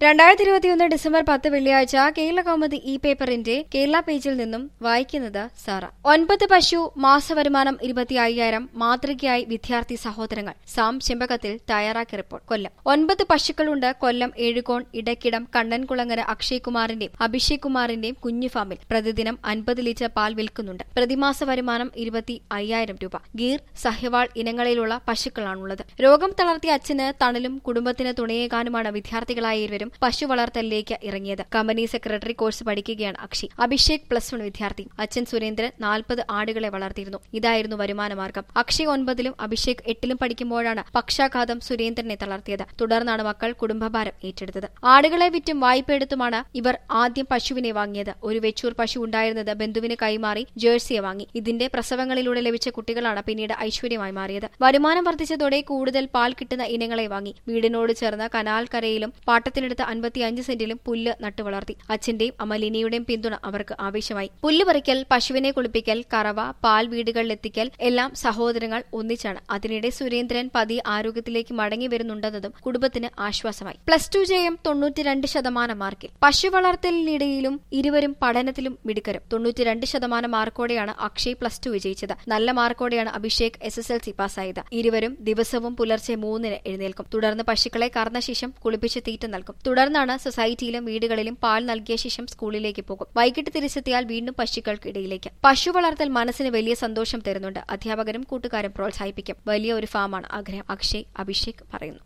രണ്ടായിരത്തി ഇരുപത്തിയൊന്ന് ഡിസംബർ പത്ത് വെള്ളിയാഴ്ച കേരള കൗമുദി ഇ പേപ്പറിന്റെ കേരള പേജിൽ നിന്നും വായിക്കുന്നത് സാറ ഒൻപത് പശു മാസവരുമാനം ഇരുപത്തി അയ്യായിരം മാതൃകയായി വിദ്യാർത്ഥി സഹോദരങ്ങൾ സാം ചെമ്പകത്തിൽ തയ്യാറാക്കിയ റിപ്പോർട്ട് കൊല്ലം ഒൻപത് പശുക്കളുണ്ട് കൊല്ലം ഏഴുകോൺ ഇടക്കിടം കണ്ണൻകുളങ്ങര അക്ഷയ് കുമാറിന്റെയും അഭിഷേക് കുമാറിന്റെയും കുഞ്ഞു ഫാമിൽ പ്രതിദിനം അൻപത് ലിറ്റർ പാൽ വിൽക്കുന്നുണ്ട് പ്രതിമാസ വരുമാനം ഇരുപത്തി അയ്യായിരം രൂപ ഗീർ സഹ്യവാൾ ഇനങ്ങളിലുള്ള പശുക്കളാണുള്ളത് രോഗം തളർത്തിയ അച്ഛന് തണലും കുടുംബത്തിന് തുണയേകാനുമാണ് വിദ്യാർത്ഥികളായ ഇരുവരും പശു വളർത്തലിലേക്ക് ഇറങ്ങിയത് കമ്പനി സെക്രട്ടറി കോഴ്സ് പഠിക്കുകയാണ് അക്ഷി അഭിഷേക് പ്ലസ് വൺ വിദ്യാർത്ഥി അച്ഛൻ സുരേന്ദ്രൻ നാൽപ്പത് ആടുകളെ വളർത്തിയിരുന്നു ഇതായിരുന്നു വരുമാന മാർഗം അക്ഷയ് ഒൻപതിലും അഭിഷേക് എട്ടിലും പഠിക്കുമ്പോഴാണ് പക്ഷാഘാതം സുരേന്ദ്രനെ തളർത്തിയത് തുടർന്നാണ് മക്കൾ കുടുംബഭാരം ഏറ്റെടുത്തത് ആടുകളെ വിറ്റും വായ്പയെടുത്തുമാണ് ഇവർ ആദ്യം പശുവിനെ വാങ്ങിയത് ഒരു വെച്ചൂർ പശു ഉണ്ടായിരുന്നത് ബന്ധുവിന് കൈമാറി ജേഴ്സിയെ വാങ്ങി ഇതിന്റെ പ്രസവങ്ങളിലൂടെ ലഭിച്ച കുട്ടികളാണ് പിന്നീട് ഐശ്വര്യമായി മാറിയത് വരുമാനം വർദ്ധിച്ചതോടെ കൂടുതൽ പാൽ കിട്ടുന്ന ഇനങ്ങളെ വാങ്ങി വീടിനോട് ചേർന്ന കനാൽ കരയിലും പാട്ടത്തിനെടുത്ത അൻപത്തിയഞ്ച് സെന്റിലും പുല്ല് നട്ടുവളർത്തി അച്ഛന്റെയും അമലിനിയുടെയും പിന്തുണ അവർക്ക് ആവശ്യമായി പുല്ല് പറിക്കൽ പശുവിനെ കുളിപ്പിക്കൽ കറവ പാൽ വീടുകളിലെത്തിക്കൽ എല്ലാം സഹോദരങ്ങൾ ഒന്നിച്ചാണ് അതിനിടെ സുരേന്ദ്രൻ പതിയെ ആരോഗ്യത്തിലേക്ക് മടങ്ങി വരുന്നുണ്ടെന്നതും കുടുംബത്തിന് ആശ്വാസമായി പ്ലസ് ടു ജയം തൊണ്ണൂറ്റിരണ്ട് ശതമാനം മാർക്കിൽ പശു വളർത്തലിനിടയിലും ഇരുവരും പഠനത്തിലും മിടുക്കരും തൊണ്ണൂറ്റിരണ്ട് ശതമാനം മാർക്കോടെയാണ് അക്ഷയ് പ്ലസ് ടു വിജയിച്ചത് നല്ല മാർക്കോടെയാണ് Abhishek S S L C പാസ്സായത് ഇരുവരും ദിവസവും പുലർച്ചെ മൂന്നിന് എഴുന്നേൽക്കും തുടർന്ന് പശുക്കളെ കറന്ന ശേഷം കുളിപ്പിച്ച് തീറ്റ നൽകും തുടർന്നാണ് സൊസൈറ്റിയിലും വീടുകളിലും പാൽ നൽകിയ ശേഷം സ്കൂളിലേക്ക് പോകും വൈകിട്ട് തിരിച്ചെത്തിയാൽ വീണ്ടും പശുക്കൾക്കിടയിലേക്ക് പശു വളർത്തൽ മനസ്സിന് വലിയ സന്തോഷം തരുന്നുണ്ട് അധ്യാപകരും കൂട്ടുകാരും പ്രോത്സാഹിപ്പിക്കും വലിയ ഒരു ഫാമാണ് ആഗ്രഹം അക്ഷയ് അഭിഷേക് പറയുന്നു